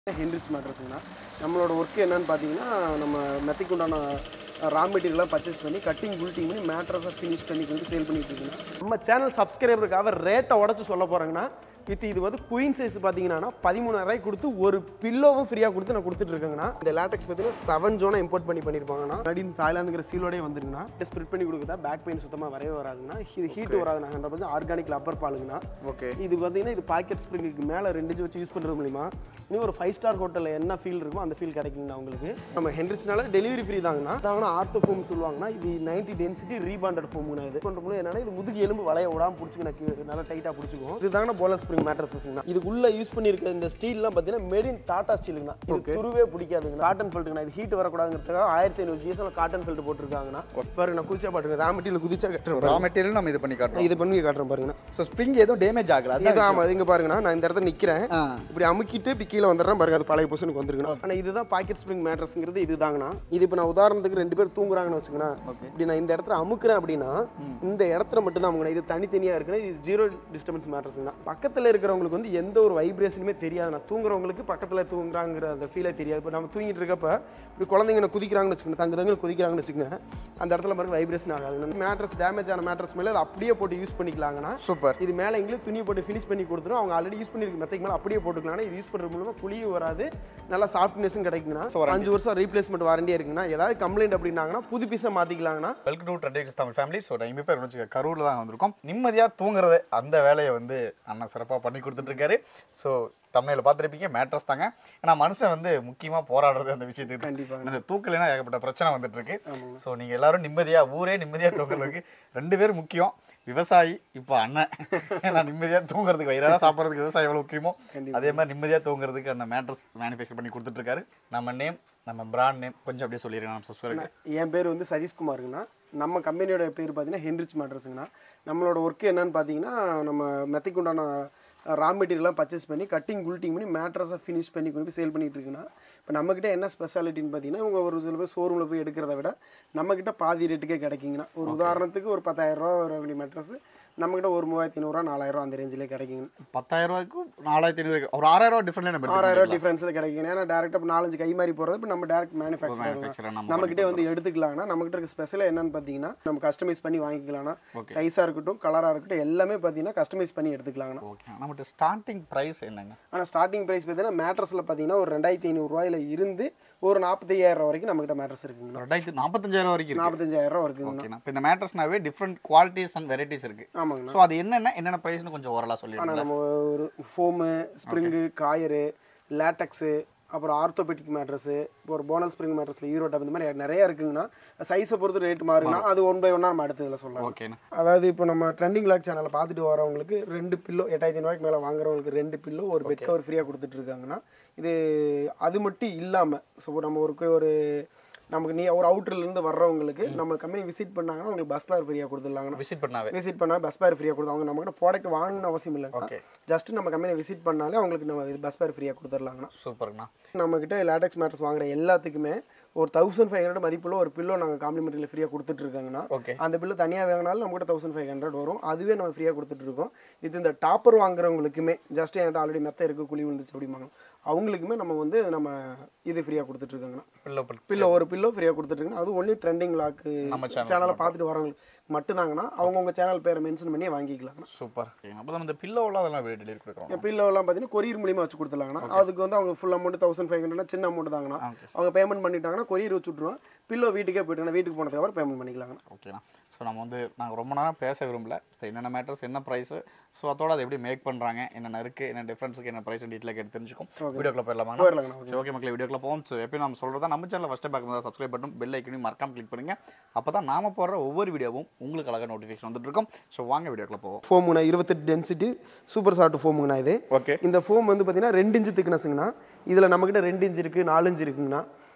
Heinrich மேட்ரஸுங்கண்ணா நம்மளோட work என்னன்னு பார்த்தீங்கன்னா நம்ம மெத்தைக்கு உண்டான ரா மெட்டீரியலாக பர்ச்சேஸ் பண்ணி கட்டிங் புல்ட்டிங் பண்ணி மேட்ரஸாக ஃபினிஷ் பண்ணி கொண்டு சேல் பண்ணிட்டு இருக்குண்ணா நம்ம சேனல் சப்ஸ்கிரைபருக்காக ரேட்டை உடச்சு சொல்ல போகிறேங்கன்னா வித் இது வந்து குயின் சைஸ் பார்த்தீங்கன்னா பதிமூணாயிரம் கொடுத்து ஒரு பில்லோவும் ஃப்ரீயாக கொடுத்து நான் கொடுத்துட்டு இருக்கேங்கண்ணா இந்த லேட்டக்ஸ் பார்த்தீங்கன்னா செவன் ஜோனை இம்போர்ட் பண்ணி பண்ணியிருப்பாங்கண்ணா அப்படின்னு தாய்லாந்துங்கிற சீலோடய வந்துருங்கண்ணா ஸ்ப்ரிட் பண்ணி கொடுக்குறதா பேக் பெயின் சுத்தமாக வரவே வராதுங்கண்ணா இது ஹீட் வராதுண்ணா ஹண்ட்ரட் பர்சன்ட் ஆர்கானிக் லப்பர் பாலுங்கண்ணா ஓகே இது பார்த்தீங்கன்னா இது பாக்கெட் ஸ்ப்ரிங்குக்கு மேலே ரெண்டு இன்ச்சு வச்சு யூஸ் பண்ணுறது மூலிமா இன்னும் ஒரு ஃபைவ் ஸ்டார் ஹோட்டலில் என்ன ஃபீல் இருக்குமோ அந்த ஃபீல் கிடைக்குங்கண்ணா உங்களுக்கு நம்ம ஹென்ரிச்னால டெலிவரி ஃப்ரீ தாங்கண்ணா தாங்கன்னா ஆர்த்தோ ஃபோம் சொல்லுவாங்கன்னா இது நைன்டி டென்சிட்டி ரீபாண்டட் ஃபோம்னா இது பண்ணுற மூலம் என்னன்னா இது முதுகு எலும்பு வளைய விடாம பிடிச்சிக்கணும் நல்லா டைட்டாக பிடிச்சிக்கும் இது தாங்கண்ணா போலர் ஸ்ப்ரிங் மேட்ரஸஸ்ங்கண்ணா இதுக்குள்ள யூஸ் பண்ணியிருக்க இந்த ஸ்டீல்லாம் பார்த்தீங்கன்னா மேட் இன் டாடா ஸ்டீலுங்கண்ணா இது துருவே பிடிக்காதுங்க காட்டன் ஃபெல்ட்டுங்கண்ணா இது ஹீட் வரக்கூடாதுங்கிறதுக்காக ஆயிரத்தி ஐநூறு ஜிஎஸ்எல் காட்டன் ஃபெல்ட் போட்டிருக்காங்கண்ணா பாருங்க நான் குறிச்சா பாட்டுங்க ரா மெட்டீரியல் குதிச்சா கட்டுறேன் ரா மெட்டீரியல் நம்ம இது பண்ணி காட்டுறோம் இது பண்ணி காட்டுறேன் பாருங்கண்ணா ஸோ ஸ்ப்ரிங் எதுவும் டேமேஜ் ஆகல இது அதான் ஆமா இங்க பாருங்கண்ணா நான் இந்த இடத்துல நிக்கிறேன் ஆ. இப்படி அமுக்கிட்டு இப்படி கீழே வந்துடுறேன் பாருங்க அது பழைய பொசிஷனுக்கு வந்துருக்கணும் ஆனா இதுதான் பாக்கெட் ஸ்ப்ரிங் மேட்ரஸ்ங்கிறது இதுதாங்கண்ணா இது இப்போ நான் உதாரணத்துக்கு ரெண்டு பேர் தூங்குறாங்கன்னு வச்சுக்கோங்களேன் இப்படி நான் இந்த இடத்துல அமுக்குறேன் அப்படின்னா இந்த இடத்துல மட்டும் தான் அமுக்கணும் இது தனித்தனியா இருக்குன்னா இது ஜீரோ டிஸ்டர்பன்ஸ் மேட்ரஸ் தான் பக்கத்துல இருக்கிறவங்களுக்கு வந்து எந்த ஒரு வைப்ரேஷனுமே தெரியாது நான் தூங்குறவங்களுக்கு பக்கத்துல தூங்குறாங்கிற அந்த ஃபீலே தெரியாது இப்போ நம்ம தூங்கிட்டு இருக்கப்ப இப்படி குழந்தைங்க என்ன குதிக்கிறாங்கன்னு வச்சுக்கோங்க தங்க தங்க குதிக்கிறாங்கன்னு வச்சுக்கோங்க அந்த இடத்துல பாருங்க வைப்ரேஷன் ஆகாது மேட்ரஸ் டேமேஜ் ஆன மேட்ரஸ் மேலே அதை அப்படியே போட்டு யூஸ் பண்ணிக்கலாங்கண்ணா சூப்பர் இது மேலே எங்களுக்கு துணி போட்டு ஃபினிஷ் பண்ணி கொடுத்துரும் அவங்க ஆல்ரெடி யூஸ் பண்ணிருக்க மெத்தைக்கு மேலே அப்படியே போட்டுக்கலாம் இது யூஸ் பண்ணுறது மூலமா புளியும் வராது நல்லா சாஃப்ட்னஸும் கிடைக்குங்கண்ணா அஞ்சு வருஷம் ரீப்ளேஸ்மெண்ட் வாரண்டியே இருக்குங்கண்ணா ஏதாவது கம்ப்ளைண்ட் அப்படின்னாங்கன்னா புது பீஸை மாற்றிக்கலாங்கண்ணா welcome to Trendix Tamil family so நான் பேர் வச்சுக்க கரூரில் தான் வந்திருக்கோம் நிம்மதியாக தூங்குறது அந்த வேலையை வந்து அண்ணன் சிறப்பாக பண்ணி கொடுத்துட்ருக்காரு ஸோ தமிழில் பார்த்துருப்பீங்க மேட்ரஸ் தாங்க ஏன்னா மனுஷன் வந்து முக்கியமாக போராடுறது அந்த விஷயத்துக்கு கண்டிப்பாங்க. அந்த தூக்கலைன்னா ஏகப்பட்ட பிரச்சனை வந்துட்டு இருக்கு ஸோ நீங்கள் எல்லாரும் நிம்மதியாக ஊரே நிம்மதியாக தூங்குறதுக்கு ரெண்டு பேர் முக்கியம் விவசாயி இப்போ அண்ணன் ஏன்னா நிம்மதியாக தூங்குறதுக்கு வயிறார சாப்பிட்றதுக்கு விவசாயம் எவ்வளோ முக்கியமோ அதே மாதிரி நிம்மதியாக தூங்குறதுக்கு அந்த மேட்ரஸ் மேனுஃபேக்சர் பண்ணி கொடுத்துட்ருக்காரு நம்ம நேம் நம்ம பிராண்ட் நேம் கொஞ்சம் அப்படியே சொல்லிடுங்க நம்ம சப்ஸ்கிரைபர் என் பேர் வந்து சதீஷ்குமாருங்கண்ணா நம்ம கம்பெனியோட பேர் பார்த்தீங்கன்னா ஹென்ரிச் மேட்ரஸுங்கண்ணா நம்மளோட ஒர்க் என்னன்னு பார்த்தீங்கன்னா நம்ம மெத்தைக்கு உண்டான ரா மெட்டீரியலாக பர்ச்சேஸ் பண்ணி கட்டிங் குல்ட்டிங் பண்ணி மேட்ரஸாக ஃபினிஷ் பண்ணி கொண்டு போய் சேல் பண்ணிட்டு இருக்குண்ணா இப்போ நம்மக்கிட்ட என்ன ஸ்பெஷாலிட்டின்னு பார்த்தீங்கன்னா உங்கள் ஒரு சில பேர் ஷோரூமில் போய் எடுக்கிறத விட நம்மக்கிட்ட பாதி ரேட்டுக்கே கிடைக்குங்கண்ணா ஒரு உதாரணத்துக்கு ஒரு பத்தாயிரரூவா ஒரு வேண்டிய மேட்ரஸ் நம்மக்கிட்ட ஒரு மூவாயிரத்தி ஐநூறுரூவா நாலாயிரம் அந்த ரேஞ்சிலே கிடைக்குங்க பத்தாயிரம் ரூபாய்க்கும் நாலாயிரத்தி ஐநூறு ஒரு ஆறாயிரம் ரூபாய் டிஃபரெண்ட் நம்ம ஆறாயிரம் ரூபா டிஃபரன்ஸில் கிடைக்குங்க ஏன்னா டேரெக்டாக நாலஞ்சு கை மாறி போகிறது இப்போ நம்ம டேரக்ட் மேனுஃபேக்சர் மேனுஃபேக்சர் நம்ம நம்மகிட்டே வந்து எடுத்துக்கலாம்னா நம்மகிட்ட இருக்க ஸ்பெஷலாக என்னன்னு பார்த்தீங்கன்னா நம்ம கஸ்டமைஸ் பண்ணி வாங்கிக்கலாம்னா சைஸாக இருக்கட்டும் கலராக இருக்கட்டும் எல்லாமே பார்த்தீங்கன்னா கஸ்டமைஸ் பண்ணி எடுத்துக்கலாங்கண்ணா ஓகே நம்மகிட்ட ஸ்டார்டிங் ப்ரைஸ் என்னங்க ஆனால் ஸ்டார்டிங் ப்ரைஸ் பார்த்தீங்கன்னா மேட்ரஸில் பார்த்தீங்கன்னா ஒரு ரெண்டாயிரத்தி ஐநூறுரூவாயில் இருந்து ஒரு நாற்பத்தையாயிரம் வரைக்கும் நம்மகிட்ட மேட்ரஸ் இருக்குங்கண்ணா ரெண்டாயிரத்தி நாற்பத்தஞ்சாயிரம் வரைக்கும் இருக்கு நாற்பத்தஞ்சாயிரம் ரூபா இருக்குங்கண்ணா ஓகேண்ணா இப்போ இந்த மேட்ரஸ்னாவே டிஃப்ரெண்ட் குவாலிட்டிஸ் அண்ட் வெரைட்டிஸ் இருக்கு ஆமாங்கண்ணா ஸோ அது என்னென்ன என்னென்ன ப்ரைஸ்னு கொஞ்சம் ஓரளா ஆனால் சொல்லிடுங்க நம்ம ஒரு ஃபோமு ஸ்ப்ரிங்கு காயரு லேட்டக்ஸு அப்புறம் ஆர்த்தோபெட்டிக் மேட்ரஸு இப்போ ஒரு போனல் ஸ்ப்ரிங் மேட்ரஸில் ஈரோ டப் இந்த மாதிரி நிறைய இருக்குங்கண்ணா சைஸை பொறுத்து ரேட் மாறுங்கண்ணா அது ஒன் பை ஒன்னாக நம்ம அடுத்ததில் சொல்லலாம் ஓகேண்ணா அதாவது இப்போ நம்ம ட்ரெண்டிங் லாக் சேனலை பார்த்துட்டு வரவங்களுக்கு ரெண்டு பில்லோ எட்டாயிரத்தி ரூபாய்க்கு மேலே வாங்குறவங்களுக்கு ரெண்டு பில்லோ ஒரு பெட் கவர் ஃப்ரீயாக கொடுத்துட்டு இருக்காங்கன்னா இது அது மட்டும் இல்லாமல் ஸோ நம்ம ஒரு ஒரு நமக்கு நீ ஒரு அவுட்டர்ல இருந்து வர்றவங்களுக்கு நம்ம கம்பெனி விசிட் பண்ணாங்கன்னா உங்களுக்கு பஸ் ஃபேர் ஃப்ரீயாக கொடுத்துடலாங்கண்ணா விசிட் பண்ணாவே விசிட் பண்ணா பஸ் ஃபேர் ஃப்ரீயாக கொடுத்து அவங்க நம்ம கிட்ட ப்ராடக்ட் வாங்கணும்னு அவசியம் இல்லை ஓகே ஜஸ்ட் நம்ம கம்பெனி விசிட் பண்ணாலே அவங்களுக்கு நம்ம இது பஸ் ஃபேர் ஃப்ரீயாக கொடுத்துடலாங்கண்ணா சூப்பர்ண்ணா நம்ம கிட்ட லேட்டக்ஸ் மேட்டர்ஸ் வாங்குற எல்லாத்துக்குமே ஒரு தௌசண்ட் ஃபைவ் ஹண்ட்ரட் மதிப்புள்ள ஒரு பில்லோ நாங்கள் காம்ப்ளிமெண்ட்ரியில் ஃப்ரீயாக கொடுத்துட்டு இருக்காங்கண்ணா ஓகே அந்த பில்லு தனியாக வாங்கினாலும் நம்ம கிட்ட தௌசண்ட் ஃபைவ் ஹண்ட்ரட் வரும் அதுவே நம்ம ஃப்ரீயாக கொடுத்துட்டு இருக்கோம் இது இந்த டாப்பர் வாங்குறவங்களுக்குமே ஜஸ்ட் என்கிட்ட ஆல்ரெடி மெத்த இருக்கு குழி விழுந்துச்சு அப்படிம்பாங்க அவங்களுக்குமே நம்ம வந்து நம்ம இது ஃப்ரீயாக கொடுத்துட்டு இருக்காங்கண்ணா பில்லோ பில்லோ ஒரு பில்லோ ஃப்ரீயாக கொடுத்துட்டு அது ஒன்லி ட்ரெண்டிங் லாக்கு நம்ம channel சேனலை பார்த்துட்டு வரவங்களுக்கு மட்டும்தாங்கண்ணா அவங்கவுங்க சேனல் பேரை மென்ஷன் பண்ணி வாங்கிக்கலாங்கண்ணா சூப்பர் அப்போ நம்ம இந்த பில்லோவில் அதெல்லாம் டெலிவரி கொடுக்குறோம் என் பில்லோலாம் பார்த்தீங்கன்னா கொரியர் மூலியமாக வச்சு கொடுத்துலாங்கண்ணா அதுக்கு வந்து அவங்க full amount thousand five hundred சின்ன அமௌண்ட் தாங்கண்ணா ஓகே அவங்க பேமெண்ட் பண்ணிட்டாங்கன்னா கொரியர் வச்சு விட்ருவோம் பில்லோ வீட்டுக்கே போயிட்டு வீட்டுக்கு போனதுக்கு அப்புறம் பேமெண்ட் பண்ணிக்கலாங்கண்ணா ஓகேண்ணா ஸோ நம்ம வந்து நாங்கள் ரொம்ப நேரம் பேச விரும்பல ஸோ என்னென்ன மேட்டர்ஸ் என்ன ப்ரைஸு ஸோ அதோட அதை எப்படி மேக் பண்ணுறாங்க என்னென்ன இருக்குது என்ன டிஃப்ரென்ஸுக்கு என்ன ப்ரைஸ் டீட்டெயில் கேட்டு தெரிஞ்சுக்கும் வீடியோக்குள்ள போயிடலாமா போயிடலாங்கண்ணா சரி ஓகே மக்களே வீடியோக்குள்ள போவோம் ஸோ எப்பயும் நம்ம சொல்கிறதா நம்ம சேனல் ஃபஸ்ட்டு பார்க்கும்போது சப்ஸ்கிரைப் பண்ணும் பெல் ஐக்கனையும் மறக்காம கிளிக் பண்ணுங்க அப்போ தான் நாம போடுற ஒவ்வொரு வீடியோவும் உங்களுக்கு அழகாக நோட்டிஃபிகேஷன் வந்துட்டு இருக்கும் ஸோ வாங்க வீடியோக்குள்ள போவோம் ஃபோமுங்கண்ணா இருபத்தெட்டு டென்சிட்டி சூப்பர் சாஃப்ட் ஃபோமுங்கண்ணா இது ஓகே இந்த ஃபோம் வந்து பார்த்தீங்கன்னா ரெண்டு இன்ச்சு திக்னஸுங்கண்ணா இதில் நம்மக்கிட்ட ரெண்டு இன்ச் இருக்குது நாலு இன்ச் இருக்குங்கண்ணா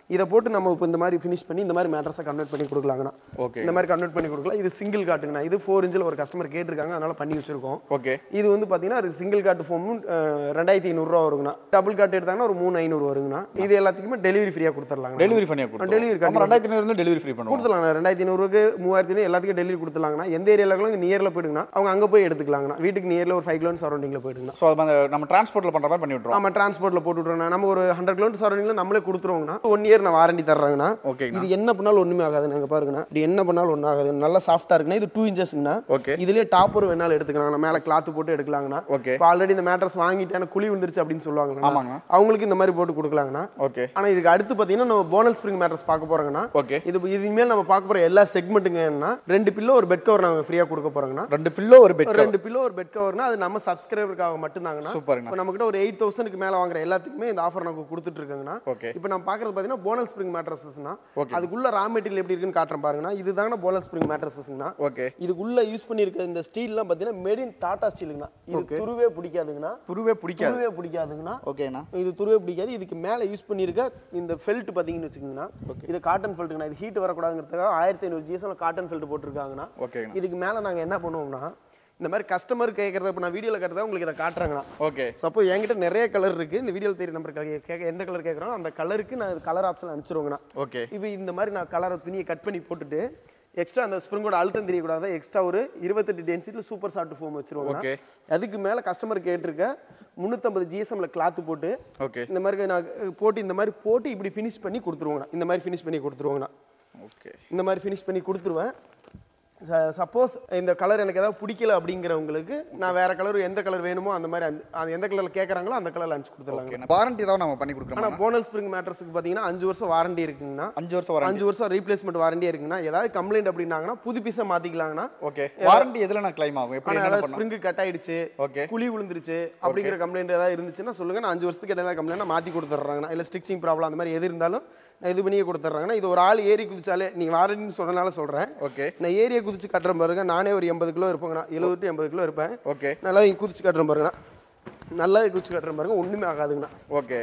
இதை போட்டு நம்ம இப்போ இந்த மாதிரி ஃபினிஷ் பண்ணி இந்த மாதிரி மேட்ரஸை கன்வெர்ட் பண்ணி கொடுக்கலாங்கண்ணா ஓகே இந்த மாதிரி கன்வெர்ட் பண்ணி கொடுக்கலாம் இது சிங்கிள் காட்டுங்கண்ணா இது ஃபோர் இன்ச்சில் ஒரு கஸ்டமர் கேட்டிருக்காங்க அதனால பண்ணி வச்சிருக்கோம் ஓகே இது வந்து பார்த்தீங்கன்னா அது சிங்கிள் காட்டு ஃபோமும் ரெண்டாயிரத்தி ஐநூறுரூவா வருங்கண்ணா டபுள் காட்டு எடுத்தாங்கன்னா ஒரு மூணு ஐநூறு வருங்கண்ணா இது எல்லாத்துக்குமே டெலிவரி ஃப்ரீயாக கொடுத்துடலாங்க டெலிவரி பண்ணியா கொடுத்து Delivery நம்ம ரெண்டாயிரத்தி ஐநூறு டெலிவரி ஃப்ரீ பண்ணுவோம் கொடுத்துலாங்க ரெண்டாயிரத்தி ஐநூறுக்கு மூவாயிரத்தி ஐநூறு எல்லாத்துக்கும் டெலிவரி கொடுத்துலாங்கண்ணா எந்த ஏரியாவில் நியரில் போயிடுங்கண்ணா அவங்க அங்கே போய் எடுத்துக்கலாங்கண்ணா வீட்டுக்கு நியரில் ஒரு ஃபைவ் கிலோமீட்டர் சரௌண்டிங்கில் போயிடுங்கண்ணா ஸோ அது நம்ம டிரான்ஸ்போர்ட்டில் பண்ணுற மாதிரி பண்ணி விட்ருவோம் ஆமாம் டிரான்ஸ்போர்ட்டில் போட்டு விட்றோம் நம்ம ஒரு ஹண்ட்ரட் கிலோமீட்டர் சரௌண்டிங்கில் நம்மளே கொடுத்துருவோங்கண்ணா ஒன் இயர் நான் வாரண்டி தர்றாங்கண்ணா ஓகேங்கண்ணா இது என்ன பண்ணாலும் ஒன்றுமே ஆகாது நாங்கள் பாருங்கண்ணா இது என்ன பண்ணாலும் ஒன்றும் ஆகாது நல்லா சாஃப்டாக இருக்குண்ணா இது டூ இன்ச்சஸ்ங்கண்ணா ஓகே இதுலேயே டாப்பர் வேணாலும் எடுத்துக்கலாங்கண்ணா மேலே கிளாத் போட்டு எடுக்கலாங்கண்ணா ஓகே இப்போ ஆல்ரெடி இந்த மேட்ரஸ் வாங்கிட்டு எனக்கு குழி விழுந்துருச்சு அப்படின்னு சொல்லுவாங்கண்ணா ஆமாங்கண்ணா அவங்களுக்கு இந்த மாதிரி போட்டு கொடுக்கலாங்கண்ணா ஓகே ஆனால் இதுக்கு அடுத்து பார்த்தீங்கன்னா நம்ம போனல் ஸ்ப்ரிங் மேட்ரஸ் பார்க்க போகிறோங்கண்ணா ஓகே இது இதுமேல் நம்ம பார்க்க போகிற எல்லா செக்மெண்ட்டுங்க என்ன ரெண்டு பில்லோ ஒரு பெட் கவர் நாங்கள் ஃப்ரீயாக கொடுக்க போகிறோங்கண்ணா ரெண்டு பில்லோ ஒரு பெட் ஒரு ரெண்டு பில்லோ ஒரு பெட் கவர்னா அது நம்ம சப்ஸ்கிரைபருக்காக மட்டும்தாங்கண்ணா சூப்பருங்கண்ணா இப்போ நம்மகிட்ட ஒரு எயிட் தௌசண்ட்க்கு மேலே வாங்குற எல்லாத்துக்குமே இந்த ஆஃபர் நமக்கு கொடுத்துட்டு இருக்காங்கண்ணா ஓகே இப்போ நம்ம பார்க்கறது பார்த்தீங்கன்னா போனல் ஸ்ப்ரிங் மேட்ரஸஸ்னா ஓகே அதுக்குள்ள ரா மெட்டீரியல் எப்படி இருக்குன்னு காட்டுறேன் பாருங்கண்ணா இதுதாங்க போனல் ஸ்ப்ரிங் மேட்ரஸஸ்ங்கண்ணா ஓகே இதுக்குள்ள யூஸ் பண்ணியிருக்க இந்த ஸ்டீல்லாம் பார்த்தீங்கன்னா மேட் இன் டாடா ஸ்டீலுங்கண்ணா இது துருவே பிடிக்காதுங்கண்ணா துருவே பிடிக்காது துருவே பிடிக்காதுங்கண்ணா ஓகேண்ணா இது துருவே பிடிக்காது இதுக்கு மேலே யூஸ் பண்ணியிருக்க இந்த ஃபெல்ட் பார்த்தீங்கன்னு வச்சுக்கோங்கண்ணா இது காட்டன் ஃபெல்ட்டுங்கண்ணா இது ஹீட் வரக்கூடாதுங்கிறதுக்காக ஆயிரத்தி ஐநூறு ஜிஎஸ்எம் காட்டன் ஃபெல்ட் போட்டிருக்காங்கண்ணா ஓகேங்கண்ணா இதுக்கு மேலே நாங்கள் என்ன பண்ணுவோம்னா இந்த மாதிரி கஸ்டமர் கேட்குறத இப்போ நான் வீடியோவில் கேட்டதா உங்களுக்கு இதை காட்டுறேங்கண்ணா ஓகே சப்போ என்கிட்ட நிறைய கலர் இருக்குது இந்த வீடியோவில் தெரிய நம்பர் கேட்க எந்த கலர் கேட்குறாங்களோ அந்த கலருக்கு நான் கலர் ஆப்ஷன் அனுப்பிச்சிருவேங்கண்ணா ஓகே இப்போ இந்த மாதிரி நான் கலரை துணியை கட் பண்ணி போட்டுட்டு எக்ஸ்ட்ரா அந்த ஸ்ப்ரிங்கோட அழுத்தம் தெரியக்கூடாது எக்ஸ்ட்ரா ஒரு இருபத்தெட்டு டென்சிட்டியில் சூப்பர் சாஃப்ட் ஃபோம் வச்சிருவாங்க ஓகே அதுக்கு மேலே கஸ்டமர் கேட்டிருக்க முந்நூற்றம்பது ஜிஎஸ்எம்ல கிளாத்து போட்டு ஓகே இந்த மாதிரி நான் போட்டு இந்த மாதிரி போட்டு இப்படி ஃபினிஷ் பண்ணி கொடுத்துருவோங்கண்ணா இந்த மாதிரி ஃபினிஷ் பண்ணி கொடுத்துருவோங்கண்ணா ஓகே இந்த மாதிரி ஃபினிஷ் பண்ணி கொடுத்துருவேன் சப்போஸ் இந்த கலர் எனக்கு ஏதாவது பிடிக்கல அப்படிங்கிறவங்களுக்கு நான் வேற கலர் எந்த கலர் வேணுமோ அந்த மாதிரி அனு- அது எந்த கலர்ல கேட்குறாங்களோ அந்த கலர்ல அனுப்பிச்சு கொடுத்துடலாங்க ஓகே வாரண்டி தான் நம்ம பண்ணி கொடுக்குறோம் ஆனால் போனல் ஸ்ப்ரிங் மேட்ரஸுக்கு பார்த்தீங்கன்னா அஞ்சு வருஷம் வாரண்டி இருக்குங்கண்ணா அஞ்சு வருஷம் வாரண்டி அஞ்சு வருஷம் ரீப்ளேஸ்மெண்ட் வாரண்டியா இருக்குங்கண்ணா ஏதாவது கம்ப்ளைண்ட் அப்படின்னாங்கன்னா புது பீஸை மாற்றிக்கலாங்கண்ணா ஓகே வாரண்டி எதுல நான் கிளைம் ஆகும் எப்படி ஆனால் என்ன ஏதாவது பண்ணலாம் ஸ்ப்ரிங்கு கட் ஆயிடுச்சு ஓகே குழி விழுந்துருச்சு அப்படிங்கிற கம்ப்ளைண்ட் ஏதாவது இருந்துச்சுன்னா சொல்லுங்க நான் அஞ்சு வருஷத்துக்கு ஏதாவது கம்ப்ளைண்ட் மாற்றி கொடுத்துட்றாங்கண்ணா இல்லை ஸ்டிச்சிங் ப்ராப்ளம் அந்த மாதிரி எது இருந்தாலும் நான் இது பண்ணியே கொடுத்துட்றாங்கண்ணா இது ஒரு ஆள் ஏறி குதிச்சாலே நீங்கள் வாரண்டின்னு சொன்னனால சொல்கிறேன் ஓகே நான் ஏரியா குதிச்சு கட்டுறேன் பாருங்க நானே ஒரு எண்பது கிலோ இருப்பேங்கண்ணா எழுபது டு எண்பது கிலோ இருப்பேன் ஓகே நல்லா இங்க குதிச்சு கட்டுறேன் பாருங்கண்ணா நல்லா குதிச்சு கட்டுறேன் பாருங்க ஒன்றுமே ஆகாதுங்கண்ணா ஓகே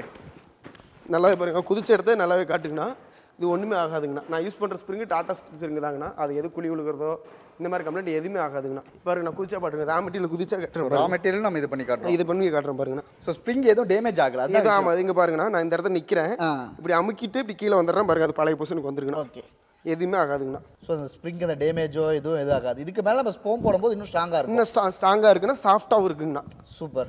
நல்லாவே பாருங்க குதிச்ச இடத்த நல்லாவே காட்டுங்கண்ணா இது ஒன்றுமே ஆகாதுங்கண்ணா நான் யூஸ் பண்ணுற ஸ்ப்ரிங்கு டாடா ஸ்ப்ரிங் தாங்கண்ணா அது எது குழி விழுகிறதோ இந்த மாதிரி கம்ப்ளைண்ட் எதுவுமே ஆகாதுங்கண்ணா பாருங்க நான் குதிச்சா பாட்டுங்க ரா மெட்டீரியல் குதிச்சா கட்டுறேன் ரா பாருங்க. மெட்டீரியல் நம்ம இது பண்ணி காட்டுறோம் இது பண்ணி காட்டுறேன் பாருங்கண்ணா ஸோ ஸ்ப்ரிங் எதுவும் டேமேஜ் ஆகல இது ஆமாம் இங்கே பாருங்கண்ணா நான் இந்த இடத்துல நிற்கிறேன் ஆ இப்படி அமுக்கிட்டு இப்படி கீழே வந்துடுறேன் பாருங்க அது பழைய பொசிஷனுக்கு வந்துருங்கண்ணா ஓகே எதுவுமே ஆகாதுங்கண்ணா ஸோ அந்த ஸ்ப்ரிங் அந்த டேமேஜோ எதுவும் எதுவும் ஆகாது இதுக்கு மேலே நம்ம ஸ்போம் போடும்போது இன்னும் ஸ்ட்ராங்காக இருக்கும் இன்னும் ஸ்ட்ரா ஸ்ட்ராங்காக இருக்குன்னா சாஃப்டாகவும் இருக்குங்கண்ணா சூப்பர்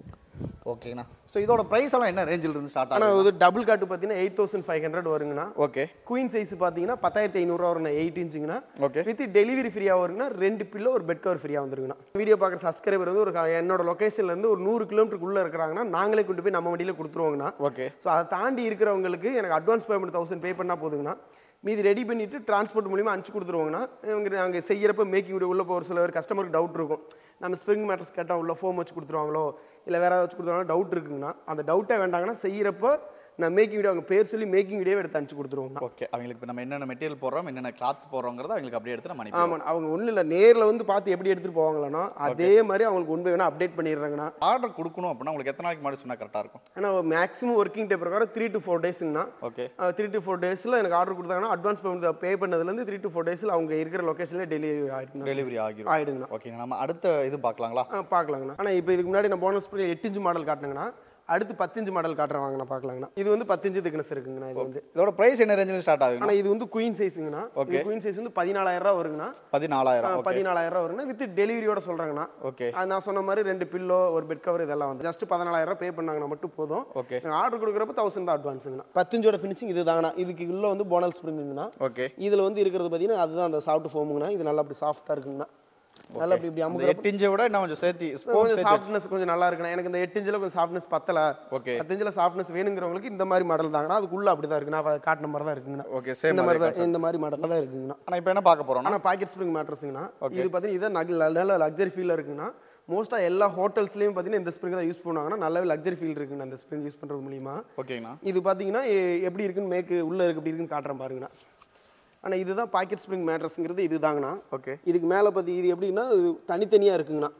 ஓகேண்ணா ஸோ இதோட ப்ரைஸ் எல்லாம் என்ன ரேஞ்சில் இருந்து ஸ்டார்ட் ஆகும் ஆனால் இது டபுள் காட்டு பார்த்தீங்கன்னா எயிட் தௌசண்ட் ஃபைவ் ஹண்ட்ரட் வருங்கண்ணா ஓகே குயின் சைஸ் பார்த்தீங்கன்னா பத்தாயிரத்தி ஐநூறுரூவா வருங்க எயிட் இன்ச்சுங்கண்ணா ஓகே வித் டெலிவரி ஃப்ரீயாக வருங்கண்ணா ரெண்டு பில்லோ ஒரு பெட் கவர் ஃப்ரீயாக வந்துருங்கண்ணா வீடியோ பார்க்குற சப்ஸ்கிரைபர் வந்து ஒரு க- என்னோட லொகேஷன்ல இருந்து ஒரு நூறு கிலோமீட்டருக்குள்ளே இருக்கிறாங்கன்னா நாங்களே கொண்டு போய் நம்ம வண்டியில் கொடுத்துருவோங்கண்ணா ஓகே ஸோ அதை தாண்டி இருக்கிறவங்களுக்கு எனக்கு அட்வான்ஸ் பேமெண்ட் தௌசண்ட் பே பண்ணால் போதுங்கண்ணா மீதி ரெடி பண்ணிட்டு டிரான்ஸ்போர்ட் மூலியமா அனுப்பிச்சு கொடுத்துருவாங்கண்ணா இவங்க நாங்கள் செய்யறப்ப மேக்கிங் வீடியோ உள்ள ஒரு சில கஸ்டமருக்கு டவுட் இருக்கும் நம்ம ஸ்ப்ரிங் மேட்டர்ஸ் கேட்டால் உள்ள ஃபோம் வச்சு கொடுத்துருவாங்களோ இல்லை வேற ஏதாவது வச்சு கொடுத்துருவாங்களோ டவுட் இருக்குங்கண்ணா அந்த டவுட்டே வேண்டாங்கன்னா செய்யறப்ப நான் மேக்கிங் வீடியோ அவங்க பேர் சொல்லி மேக்கிங் வீடியோ எடுத்து அனுப்பிச்சு கொடுத்துருவோங்கண்ணா ஓகே அவங்களுக்கு இப்போ நம்ம என்னென்ன மெட்டீரியல் போடுறோம் என்னென்ன கிளாத் போடுறோங்கிறத அவங்களுக்கு அப்படியே எடுத்து நம்ம அனுப்பி ஆமாம் அவங்க ஒன்றும் இல்லை நேரில் வந்து பார்த்து எப்படி எடுத்துகிட்டு போவாங்களாண்ணா அதே மாதிரி அவங்களுக்கு ஒன்று வேணா அப்டேட் பண்ணிடுறாங்கண்ணா ஆர்டர் கொடுக்கணும் அப்படின்னா உங்களுக்கு எத்தனை நாளைக்கு முன்னாடி சொன்னால் கரெக்டாக இருக்கும் ஆனால் மேக்ஸிமம் ஒர்க்கிங் டே பிரகாரம் த்ரீ டு ஃபோர் டேஸுங்கண்ணா ஓகே த்ரீ டு ஃபோர் டேஸில் எனக்கு ஆர்டர் கொடுத்தாங்கன்னா அட்வான்ஸ் பேமெண்ட் பே பண்ணதுலேருந்து த்ரீ டு ஃபோர் டேஸில் அவங்க இருக்கிற லொக்கேஷனில் டெலிவரி ஆகிடுங்கண்ணா டெலிவரி ஆகிரும் ஆகிடுங்கண்ணா ஓகேங்க நம்ம அடுத்த இது பார்க்கலாங்களா ஆ பார்க்கலாங்கண்ணா ஆனால் இப்போ இதுக்கு முன்னாடி நான் போனஸ் பண்ணி எட்டு இன்ச்சு மாடல் காட்டினேங்கண்ணா அடுத்து பத்தஞ்சு மாடல் காட்டுறேன் வாங்கண்ணா பார்க்கலாங்கண்ணா இது வந்து பத்தஞ்சு திக்னஸ் இருக்குங்கண்ணா இது வந்து இதோட ப்ரைஸ் என்ன ரேஞ்சில் ஸ்டார்ட் ஆகுங்க ஆனால் இது வந்து குயின் சைஸுங்கண்ணா Okay. குயின் சைஸ் வந்து பதினாலாயிரம் ரூபா வருங்கண்ணா பதினாலாயிரம் ஓகே பதினாலாயிரம் ரூபா வருங்கண்ணா வித் டெலிவரியோட சொல்கிறாங்கண்ணா ஓகே அது நான் சொன்ன மாதிரி ரெண்டு பில்லோ ஒரு பெட் கவர் இதெல்லாம் வந்து ஜஸ்ட் பதினாலாயிரம் ரூபா பே பண்ணாங்கன்னா மட்டும் போதும் ஓகே ஆர்டர் கொடுக்குறப்ப தௌசண்ட் தான் அட்வான்ஸுங்கண்ணா பத்தஞ்சோட ஃபினிஷிங் இது தாங்கண்ணா இதுக்கு உள்ள வந்து போனல் ஸ்ப்ரிங்குங்கண்ணா ஓகே இதில் வந்து இருக்கிறது பார்த்தீங்கன்னா அதுதான் அந்த சாஃப்ட் ஃபோமுங்கண்ணா இது நல்லா அப்படி சாஃப்டாக இருக்குங்கண்ணா நல்லா அப்படி இப்படி இந்த அமுக்குறப்ப எட்டு இன்ச்சை விட இன்னும் கொஞ்சம் சேர்த்து கொஞ்சம் சாஃப்ட்னஸ் கொஞ்சம் நல்லா இருக்குண்ணா எனக்கு இந்த எட்டு இன்ச்சில் கொஞ்சம் சாஃப்ட்னஸ் பத்தல ஓகே பத்து இன்ச்சில் சாஃப்ட்னஸ் வேணுங்கிறவங்களுக்கு இந்த மாதிரி மாடல் தாங்கண்ணா அதுக்குள்ள அப்படி தான் இருக்குண்ணா அவ காட்டின மாதிரி தான் இருக்குங்கண்ணா ஓகே சேம் இந்த மாதிரி தான் இந்த மாதிரி மாடலில் தான் இருக்குங்கண்ணா ஆனால் இப்போ என்ன பார்க்க போறோம்னா ஆனால் பாக்கெட் ஸ்ப்ரிங் மேட்ரஸுங்கண்ணா இது பார்த்தீங்கன்னா இதான் நல்ல நல்ல லக்ஸரி ஃபீல் இருக்குங்கண்ணா மோஸ்ட்டாக எல்லா ஹோட்டல்ஸ்லையும் பார்த்தீங்கன்னா இந்த ஸ்ப்ரிங் தான் யூஸ் பண்ணுவாங்கன்னா நல்லாவே லக்ஸரி ஃபீல் இருக்குங்கண்ணா இந்த ஸ்ப்ரிங் யூஸ் பண்ணுறது மூலியமா ஓகேங்கண்ணா இது பார்த்தீங்கன்னா எ- எப்படி இருக்குன்னு மேக்கு உள்ள இருக்கு எப்படி இருக்குன்னு காட்டுறேன் பாருங்கண்ணா ஆனால் இதுதான் பாக்கெட் ஸ்ப்ரிங் மேட்ரஸ்ங்கிறது இதுதாங்கண்ணா ஓகே இதுக்கு மேலே பார்த்தி இது எப்படின்னா இது தனித்தனியாக இருக்குங்கண்ணா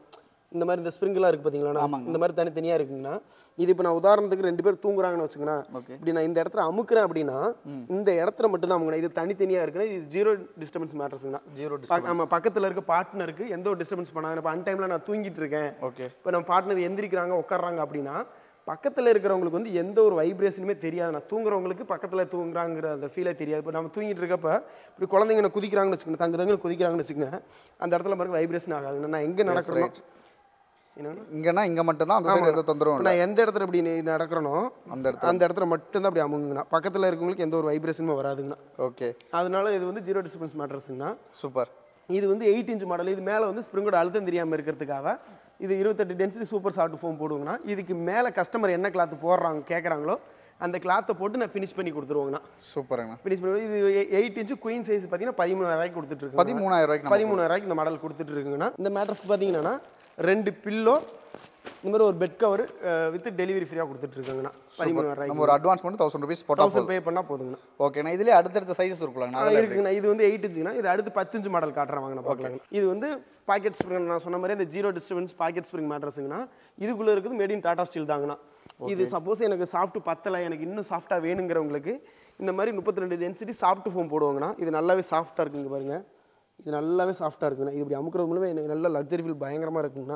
இந்த மாதிரி இந்த ஸ்ப்ரிங்லாம் இருக்கு பார்த்தீங்களா இந்த மாதிரி தனித்தனியாக இருக்குங்கண்ணா இது இப்போ நான் உதாரணத்துக்கு ரெண்டு பேர் தூங்குறாங்கன்னு வச்சுக்கோங்களேன் Okay. இப்படி நான் இந்த இடத்துல அமுக்குறேன் அப்படின்னா இந்த இடத்துல மட்டும் தான் அமுக்கணும் இது தனித்தனியாக இருக்குன்னா இது ஜீரோ டிஸ்டர்பன்ஸ் மேட்டர்ஸ்ங்கண்ணா ஜீரோ ஆமா பக்கத்துல இருக்க பார்ட்னருக்கு எந்த ஒரு டிஸ்டர்பன்ஸ் பண்ணாங்க இப்போ அன்டைம்ல நான் தூங்கிட்டு இருக்கேன் ஓகே இப்போ நம்ம பார்ட்னர் எந்திரிக்கிறாங்க உட்கார்றாங்க அப்படின்னா பக்கத்துல இருக்கிறவங்களுக்கு வந்து எந்த ஒரு வைப்ரேஷனுமே தெரியாது நான் தூங்குறவங்களுக்கு பக்கத்துல தூங்குறாங்கிற அந்த ஃபீலே தெரியாது இப்போ நம்ம தூங்கிட்டு இருக்கப்ப இப்படி குழந்தைங்க என்ன குதிக்கிறாங்கன்னு வச்சுக்கோங்க தங்க தங்க குதிக்கிறாங்கன்னு வச்சுக்கோங்க அந்த இடத்துல பாருங்க வைப்ரேஷன் ஆகாதுங்க நான் எங்க நடக்கிறோம் என்னன்னா இங்கன்னா இங்க மட்டும் தான் அந்த சைடு எந்த தொந்தரவும் இப்ப இல்லை நான் எந்த இடத்துல இப்படி நி- நடக்கிறனோ அந்த இடத்துல அந்த இடத்துல மட்டும்தான் அப்படி அமுங்குங்கண்ணா பக்கத்துல இருக்கவங்களுக்கு எந்த ஒரு வைப்ரேஷனுமே வராதுங்கண்ணா ஓகே அதனால இது வந்து ஜீரோ டிஸ்டர்பன்ஸ் மேட்டர்ஸுங்கண்ணா சூப்பர் இது வந்து எயிட் இன்ச் மாடல் இது மேலே வந்து ஸ்ப்ரிங்கோட அழுத்தம் தெரியாமல் இருக்கிறதுக்காக இது இருபத்தெட்டு டென்சிட்டி சூப்பர் சாஃப்ட் ஃபோம் போடுவோங்கண்ணா இதுக்கு மேலே கஸ்டமர் என்ன கிளாத் போடுறாங்க கேட்குறாங்களோ அந்த கிளாத்தை போட்டு நான் ஃபினிஷ் பண்ணி கொடுத்துருவோங்கண்ணா சூப்பருங்கண்ணா ஃபினிஷ் பண்ணி இது எயிட் இன்ச்சு குயின் சைஸ் பார்த்தீங்கன்னா பதிமூணாயிரம் கொடுத்துட்டு இருக்கு பதிமூணாயிரம் ரூபாய்க்கு நம்ம பதிமூணாயிரம் இந்த மாடல் கொடுத்துட்டு இருக்குங்கண்ணா இந்த மேட்ரஸ்க்கு பார்த்தீங்கன்னா ரெண்டு பில்லோ இந்த மாதிரி ஒரு பெட் கவர் வித் டெலிவரி ஃப்ரீயாக கொடுத்துட்டு இருக்காங்கண்ணா பதிமூணாயிரம் நம்ம ஒரு அட்வான்ஸ் மட்டும் தௌசண்ட் ருபீஸ் போட்டா தௌசண்ட் பே பண்ணால் போதுங்கண்ணா ஓகேண்ணா இதுலயே அடுத்தடுத்த சைஸஸ் இருக்குல்லங்கண்ணா ஆ, அதில் இருக்குங்கண்ணா இது வந்து எயிட் இன்ச்சுங்கண்ணா இது அடுத்து பத்து இன்ச்சு மாடல் காட்டுறேன் வாங்க பார்க்கலாங்க இது வந்து பாக்கெட் ஸ்ப்ரிங் நான் சொன்ன மாதிரி இந்த ஜீரோ டிஸ்டர்பன்ஸ் பாக்கெட் ஸ்ப்ரிங் மேட்ரஸுங்கண்ணா இதுக்குள்ள இருக்குது மேட் இன் டாடா ஸ்டீல் தாங்கண்ணா இது சப்போஸ் எனக்கு சாஃப்ட் பத்தலை எனக்கு இன்னும் சாஃப்டாக வேணுங்கிறவங்களுக்கு இந்த மாதிரி முப்பத்தி ரெண்டு டென்சிட்டி சாஃப்ட் ஃபோம் போடுவாங்கண்ணா இது நல்லாவே சாஃப்டாக இருக்குங்க பாருங்க இது நல்லாவே சாஃப்டாக இருக்குண்ணா இது இப்படி அமுக்கிறது மூலமே எனக்கு நல்ல லக்ஸரி ஃபீல் பயங்கரமாக இருக்குங்கண்ணா